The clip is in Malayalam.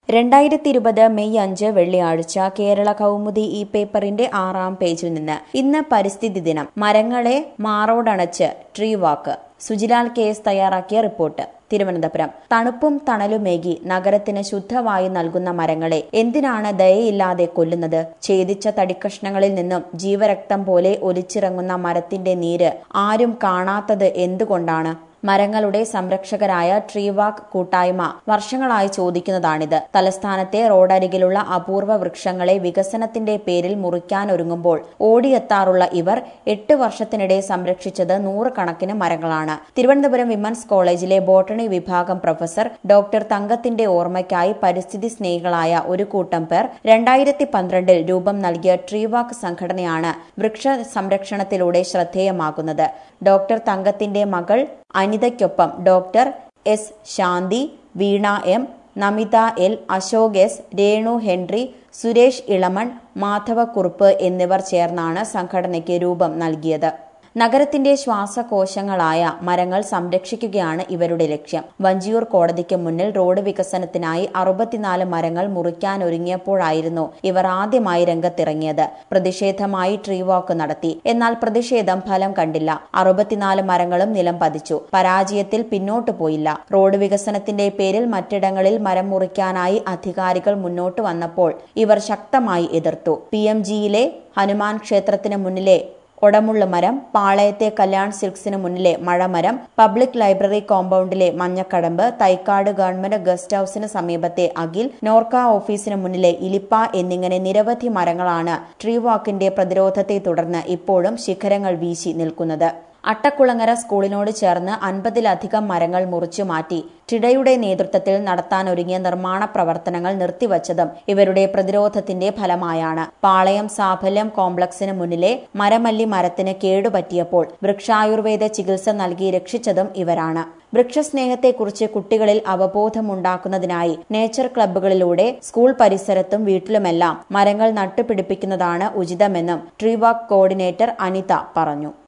രണ്ടായിരത്തി ഇരുപത് മെയ് അഞ്ച് വെള്ളിയാഴ്ച കേരള കൗമുദി ഈ പേപ്പറിന്റെ ആറാം പേജിൽ നിന്ന് ഇന്ന് പരിസ്ഥിതി ദിനം മരങ്ങളെ മാറോടണച്ച് tree walk Sujilal K S തയ്യാറാക്കിയ റിപ്പോർട്ട് തിരുവനന്തപുരം തണുപ്പും തണലുമേകി നഗരത്തിന് ശുദ്ധവായു നൽകുന്ന മരങ്ങളെ എന്തിനാണ് ദയയില്ലാതെ കൊല്ലുന്നത് ഛേദിച്ച തടിക്കഷ്ണങ്ങളിൽ നിന്നും ജീവരക്തം പോലെ ഒലിച്ചിറങ്ങുന്ന മരത്തിന്റെ നീര് ആരും കാണാത്തത് എന്തുകൊണ്ടാണ് മരങ്ങളുടെ സംരക്ഷകരായ ട്രീവാക്ക് കൂട്ടായ്മ വർഷങ്ങളായി ചോദിക്കുന്നതാണിത് തലസ്ഥാനത്തെ റോഡരികിലുള്ള അപൂർവ വൃക്ഷങ്ങളെ വികസനത്തിന്റെ പേരിൽ മുറിക്കാനൊരുങ്ങുമ്പോൾ ഓടിയെത്താറുള്ള ഇവർ എട്ട് വർഷത്തിനിടെ സംരക്ഷിച്ചത് നൂറുകണക്കിന് മരങ്ങളാണ് തിരുവനന്തപുരം വിമൻസ് കോളേജിലെ ബോട്ടണി വിഭാഗം പ്രൊഫസർ ഡോക്ടർ തങ്കത്തിന്റെ ഓർമ്മയ്ക്കായി പരിസ്ഥിതി സ്നേഹികളായ ഒരു കൂട്ടം പേർ രണ്ടായിരത്തി പന്ത്രണ്ടിൽ രൂപം നൽകിയ ട്രീവാക്ക് സംഘടനയാണ് വൃക്ഷ സംരക്ഷണത്തിലൂടെ ശ്രദ്ധേയമാകുന്നത് ഡോക്ടർ തങ്കത്തിന്റെ മകൾ അനിതയ്ക്കൊപ്പം doctor S Shanthi Veena M Namitha L Ashok S Renu Henry Suresh Elamon Madhavakkurup എന്നിവർ ചേർന്നാണ് സംഘടനയ്ക്ക് രൂപം നൽകിയത് നഗരത്തിന്റെ ശ്വാസകോശങ്ങളായ മരങ്ങൾ സംരക്ഷിക്കുകയാണ് ഇവരുടെ ലക്ഷ്യം വഞ്ചിയൂർ കോടതിക്ക് മുന്നിൽ റോഡ് വികസനത്തിനായി അറുപത്തിനാല് മരങ്ങൾ മുറിക്കാനൊരുങ്ങിയപ്പോഴായിരുന്നു ഇവർ ആദ്യമായി രംഗത്തിറങ്ങിയത് പ്രതിഷേധമായി ട്രീ വാക്ക് നടത്തി എന്നാൽ പ്രതിഷേധം ഫലം കണ്ടില്ല അറുപത്തിനാല് മരങ്ങളും നിലം പതിച്ചു പരാജയത്തിൽ പിന്നോട്ടു പോയില്ല റോഡ് വികസനത്തിന്റെ പേരിൽ മറ്റിടങ്ങളിൽ മരം മുറിക്കാനായി അധികാരികൾ മുന്നോട്ട് വന്നപ്പോൾ ഇവർ ശക്തമായി എതിർത്തു പി എം ജിയിലെ ഹനുമാൻ ക്ഷേത്രത്തിന് മുന്നിലെ ഒടമുള്ള മരം പാളയത്തെ കല്യാൺ സിൽക്സിന് മുന്നിലെ മഴമരം പബ്ലിക് ലൈബ്രറി കോമ്പൗണ്ടിലെ മഞ്ഞക്കടമ്പ് തൈക്കാട് ഗവൺമെന്റ് ഗസ്റ്റ് ഹൌസിന് സമീപത്തെ അഖിൽ നോർക്ക ഓഫീസിന് മുന്നിലെ ഇലിപ്പ എന്നിങ്ങനെ നിരവധി മരങ്ങളാണ് ട്രീ വാക്കിന്റെ പ്രതിരോധത്തെ തുടർന്ന് ഇപ്പോഴും ശിഖരങ്ങൾ വീശി നിൽക്കുന്നത് അട്ടക്കുളങ്ങര സ്കൂളിനോട് ചേർന്ന് അൻപതിലധികം മരങ്ങൾ മുറിച്ചു മാറ്റി ടിഡയുടെ നേതൃത്വത്തിൽ നടത്താനൊരുങ്ങിയ നിർമ്മാണ പ്രവർത്തനങ്ങൾ നിർത്തിവച്ചതും ഇവരുടെ പ്രതിരോധത്തിന്റെ ഫലമായാണ് പാളയം സാഫല്യം കോംപ്ലക്സിന് മുന്നിലെ മരമല്ലി മരത്തിന് കേടുപറ്റിയപ്പോൾ വൃക്ഷായുർവേദ ചികിത്സ നൽകി രക്ഷിച്ചതും ഇവരാണ് വൃക്ഷസ്നേഹത്തെക്കുറിച്ച് കുട്ടികളിൽ അവബോധമുണ്ടാക്കുന്നതിനായി നേച്ചർ ക്ലബ്ബുകളിലൂടെ സ്കൂൾ പരിസരത്തും വീട്ടിലുമെല്ലാം മരങ്ങൾ നട്ടുപിടിപ്പിക്കുന്നതാണ് ഉചിതമെന്നും ട്രീവാക്ക് കോർഡിനേറ്റർ അനിത പറഞ്ഞു